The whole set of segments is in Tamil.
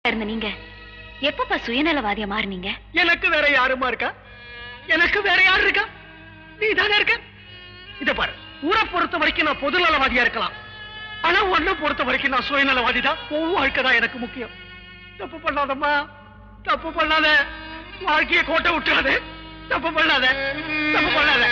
இருந்த நீங்க எப்பப்பா சுயநலவாதியா மாறுனீங்க எனக்கு வேற யாருமா இருக்கா எனக்கு வேற யாரு இருக்கா நீ தானே இருக்க இத பாரு ஊரை பொறுத்த வரைக்கும் நான் பொதுநலவாதியா இருக்கலாம் ஆனா உன்னை பொறுத்த வரைக்கும் நான் சுயநலவாதி தான் உன் வாழ்க்கை தான் எனக்கு முக்கியம் தப்பு பண்ணாதம்மா தப்பு பண்ணாத வாழ்க்கைய கோட்டை விட்டுறாத தப்பு பண்ணாத தப்பு பண்ணாத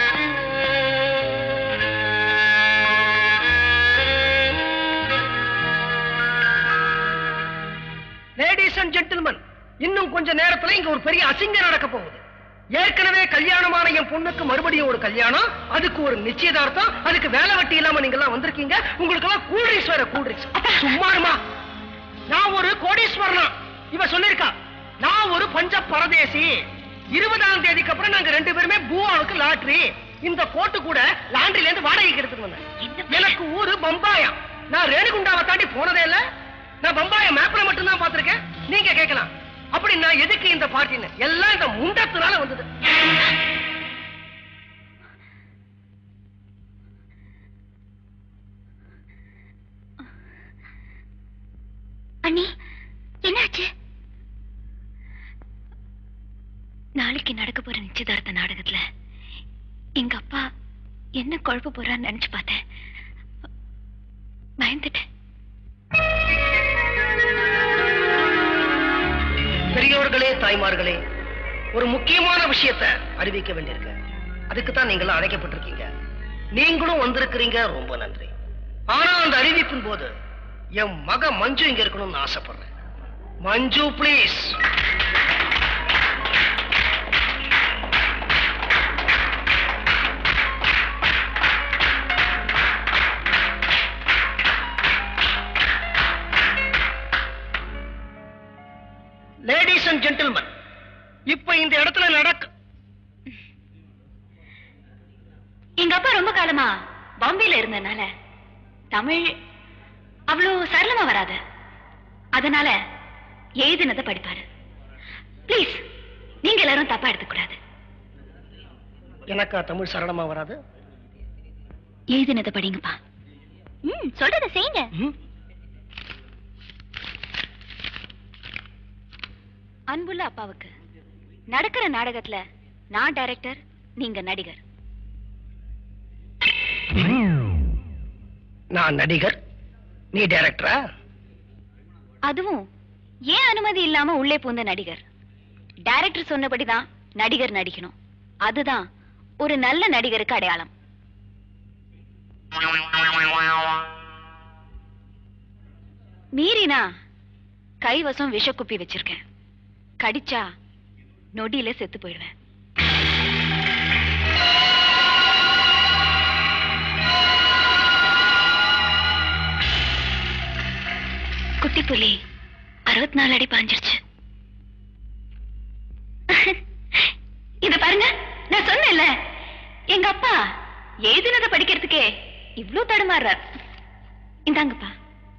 லேடிஸ் அண்ட் ஜென்டில்மன் இன்னும் கொஞ்ச நேரத்துல இங்க ஒரு பெரிய அசிங்கம் நடக்க போகுது ஏற்கனவே கல்யாணமான என் பொண்ணுக்கு மறுபடியும் ஒரு கல்யாணம் அதுக்கு ஒரு நிச்சயதார்த்தம் அதுக்கு வேலை வெட்டி இல்லாம நீங்க எல்லாம் வந்திருக்கீங்க உங்களுக்கு எல்லாம் கூல்ட்ரிங்க்ஸ் வேற கூல்ட்ரிங்க்ஸ் சும்மாருமா நான் ஒரு கோடீஸ்வரனா இவ சொல்லிருக்கா நான் ஒரு பஞ்ச பரதேசி இருபதாம் தேதிக்கு அப்புறம் நாங்க ரெண்டு பேருமே பூவாவுக்கு லாட்ரி இந்த கோட்டு கூட லாண்டரில இருந்து வாடகைக்கு எடுத்துட்டு வந்தேன் எனக்கு ஊரு பம்பாயா நான் ரேணுகுண்டாவை தாண்டி போனதே இல்ல நான் பம்பாய மேப்ல மட்டும் தான் பாத்திருக்கேன் நீங்க கேட்கலாம் அப்படி நான் எதுக்கு இந்த பார்ட்டின்னு எல்லாம் இந்த முண்டத்தினால வந்தது அண்ணி என்னாச்சு நாளைக்கு நடக்க போற நிச்சயதார்த்த நாடகத்துல எங்க அப்பா என்ன குழப்ப போறான்னு நினைச்சு பார்த்தேன் பயந்துட்டேன் பெரியவர்களே தாய்மார்களே ஒரு முக்கியமான விஷயத்தை அறிவிக்க வேண்டியிருக்கு அதுக்கு தான் நீங்களும் அழைக்கப்பட்டிருக்கீங்க நீங்களும் வந்திருக்கிறீங்க ரொம்ப நன்றி ஆனா அந்த அறிவிப்பின் போது என் மக மஞ்சு இங்க இருக்கணும்னு ஆசைப்படுறேன் Manju please ladies and gentleman இப்ப இந்த இடத்துல நடக்க எங்க அப்பா ரொம்ப காலமா பாம்பேல இருந்ததுனால தமிழ் அவ்வளவு சரளமா வராது அதனால எழுதினதை படிப்பாரு ப்ளீஸ் நீங்க எல்லாரும் தப்பா எடுத்துக்கூடாது எனக்கா தமிழ் சரளமா வராது எழுதினதை படிங்கப்பா ம் சொல்றத செய்யுங்க ம்? அன்புள்ள அப்பாவுக்கு நடக்கிற நாடகத்துல நான் டைரக்டர் நீங்க நடிகர் நான் நடிகர் நீ டைரக்டரா அதுவும் ஏன் அனுமதி இல்லாம உள்ளே பூந்த நடிகர் டைரக்டர் சொன்னபடிதான் நடிகர் நடிக்கணும் அதுதான் ஒரு நல்ல நடிகருக்கு அடையாளம் மீறினா கைவசம் விஷக்குப்பி வச்சிருக்கேன் கடிச்சா நொடியில செத்து போயிடுவேன் குட்டி புலி அறுபத்தி நாலு அடி பாஞ்சிருச்சு இத பாருங்க நான் சொன்னேன்ல எங்க அப்பா எழுதினத படிக்கிறதுக்கே இவ்ளோ தடுமாறுறார் இந்தாங்கப்பா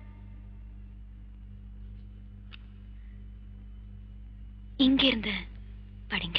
இங்க இருந்து படிங்க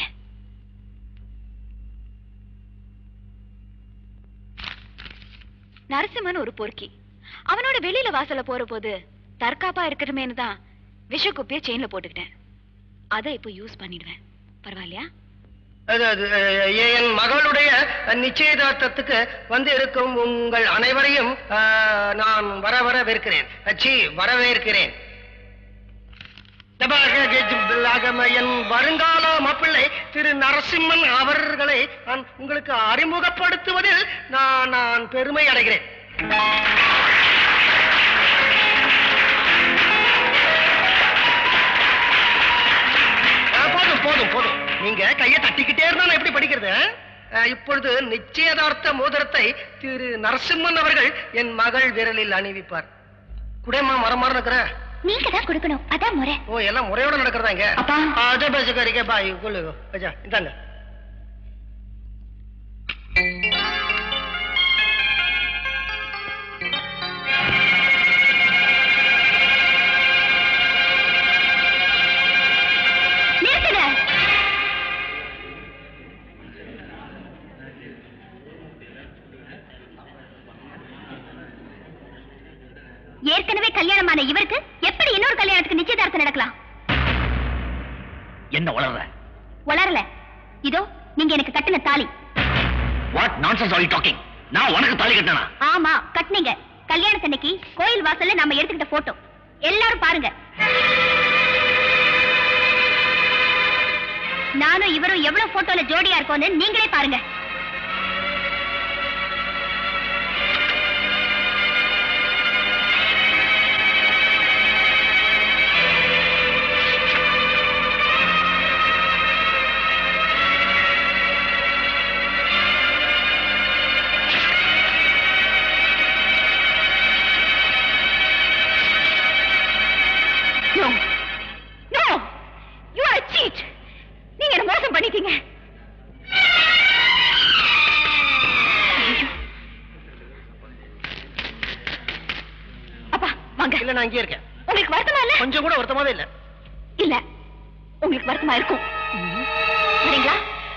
நரசிம்மன் ஒரு பொறுக்கி அவனோட வெளியில வாசல்ல போற போது தற்காப்பா இருக்கட்டுமேனு தான் விஷக்குப்பிய செயின்ல போட்டுக்கிட்டேன் அதை இப்போ யூஸ் பண்ணிடுவேன் பரவாயில்லையா அது அது அஹ், என் மகளுடைய நிச்சயதார்த்தத்துக்கு வந்து இருக்கும் உங்கள் அனைவரையும் அஹ், நான் வர வரவேற்கிறேன் சி வரவேற்கிறேன் தபாகஜிபில்லாகம என் வருங்கால மாப்பிள்ளை திரு நரசிம்மன் அவர்களை நான் உங்களுக்கு அறிமுகப்படுத்துவதில் நான் நான் பெருமை அடைகிறேன் ஆ, போதும் போதும் போதும் நீங்க கையை தட்டிக்கிட்டே இருந்தா நான் எப்படி படிக்கிறது ஆ? ஆ, இப்பொழுது நிச்சயதார்த்த மோதிரத்தை திரு நரசிம்மன் அவர்கள் என் மகள் விரலில் அணிவிப்பார் குடேமா மரம் மரம் இருக்கிற நீங்க தான் கொடுக்கணும் அதான் முறை ஓ எல்லாம் முறையோட நடக்கிறதா இங்க அப்பா. அதே பேசுக்காரிக்க பாய் கொள்ளு அஜா இந்தாங்க நிறுத்துங்க ஏற்கனவே கல்யாணமான இவருக்கு எப்படி இன்னொரு கல்யாணத்துக்கு நிச்சயதார்த்தம் நடக்கலாம் என்ன வளர்ற வளரல இதோ நீங்க எனக்கு கட்டின தாலி what nonsense are you talking நான் உனக்கு தாலி கட்டினா ஆமா கட்டினீங்க கல்யாணத்தன்னைக்கு கோயில் வாசல்ல நம்ம எடுத்துக்கிட்ட போட்டோ எல்லாரும் பாருங்க நானும் இவரும் எவ்வளவு போட்டோல ஜோடியா இருக்கோம்னு நீங்களே பாருங்க No. No. You are a cheat. நீங்க என்ன மோசம் பண்ணிட்டீங்க ஐயோ. அப்பா வாங்க இல்ல நான் இங்கே இருக்கேன் உங்களுக்கு வருத்தமா இல்ல கொஞ்சம் கூட வருத்தமாவே இல்ல இல்ல உங்களுக்கு வருத்தமா இருக்கும் சரிங்களா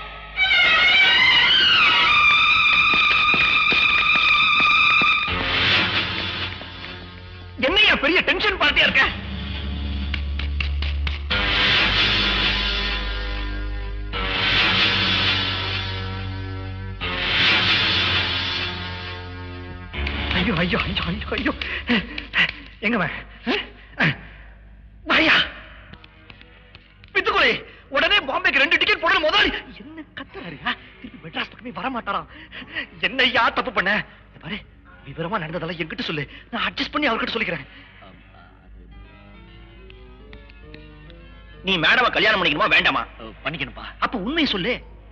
என்னையா பெரிய டென்ஷன் பார்ட்டியா இருக்க ஐயோ ஐயோ ஐயோ ஐயோ ஐயோ எங்க பாயா பித்துக்குளி உடனே பாம்பேக்கு ரெண்டு டிக்கெட் போடல முதலாளி என்ன கத்துறாரு ஆ? திருப்பி மெட்ராஸ் பக்கமே வர மாட்டாராம் என்னையா தப்பு பண்ண இங்க பாரு விவரமா நடந்ததெல்லாம் என்கிட்ட சொல்லு நான் அட்ஜஸ்ட் பண்ணி அவர்கிட்ட சொல்லிக்கிறேன் நீ மேடம கல்யாணம் பண்ணிக்கணுமா வேண்டாமா பண்ணிக்கணும்பா அப்ப உண்மையை சொல்லு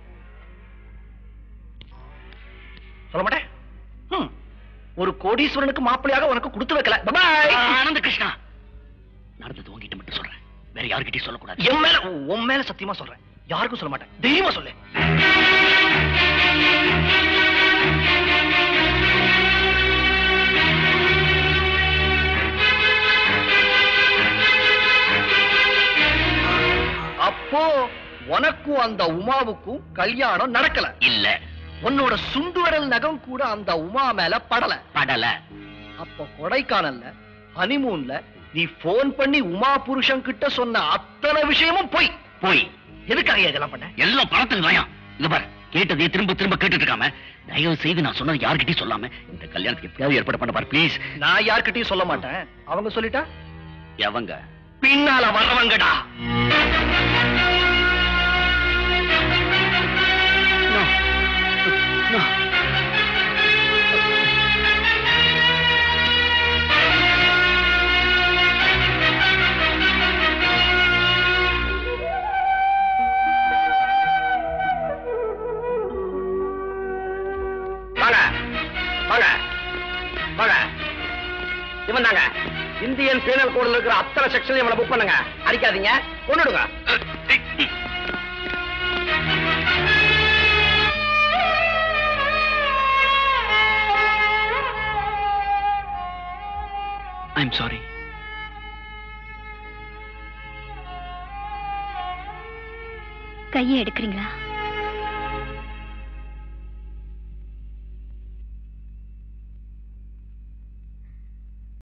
சொல்ல மாட்டேன் ஹம். ஒரு கோடீஸ்வரனுக்கு மாப்பிள்ளையாக உனக்கு கொடுத்து வைக்கல பாய் ஆனந்த கிருஷ்ணா நடந்தது உங்ககிட்ட மட்டும் சொல்றேன் வேற யார்கிட்டயும் சொல்லக்கூடாது என் மேல உன் மேல சத்தியமா சொல்றேன் யாருக்கும் சொல்ல மாட்டேன் தைரியமா சொல்லு அப்போ உனக்கும் அந்த உமாவுக்கும் கல்யாணம் நடக்கல இல்ல உன்னோட சுண்டு விரல் நகம் கூட அந்த உமா மேல படல படல அப்ப கொடைக்கானல்ல ஹனிமூன்ல நீ போன் பண்ணி உமா புருஷன் கிட்ட சொன்ன அத்தனை விஷயமும் போய் போய் எதுக்காக இதெல்லாம் பண்ண எல்லாம் பணத்துக்கு தாயா இங்க பாரு கேட்டதே திரும்ப திரும்ப கேட்டுட்டு இருக்காம தயவு செய்து நான் சொன்னது யார்கிட்டயும் சொல்லாம இந்த கல்யாணத்துக்கு எப்படியாவது ஏற்பாடு பண்ண பாரு ப்ளீஸ் நான் யார்கிட்டயும் சொல்ல மாட்டேன் அவங்க சொல்லிட்டா எவங்க பின்னால வர்றவங்கடா வாங்க வாங்க வாங்க இவன் தாங்க இந்தியன் பீனல் கோட்ல இருக்கிற அத்தனை செக்ஷன் இவனை புக் பண்ணுங்க அடிக்காதீங்க கொண்டுடுங்க ஐம் சாரி கையை எடுக்கிறீங்களா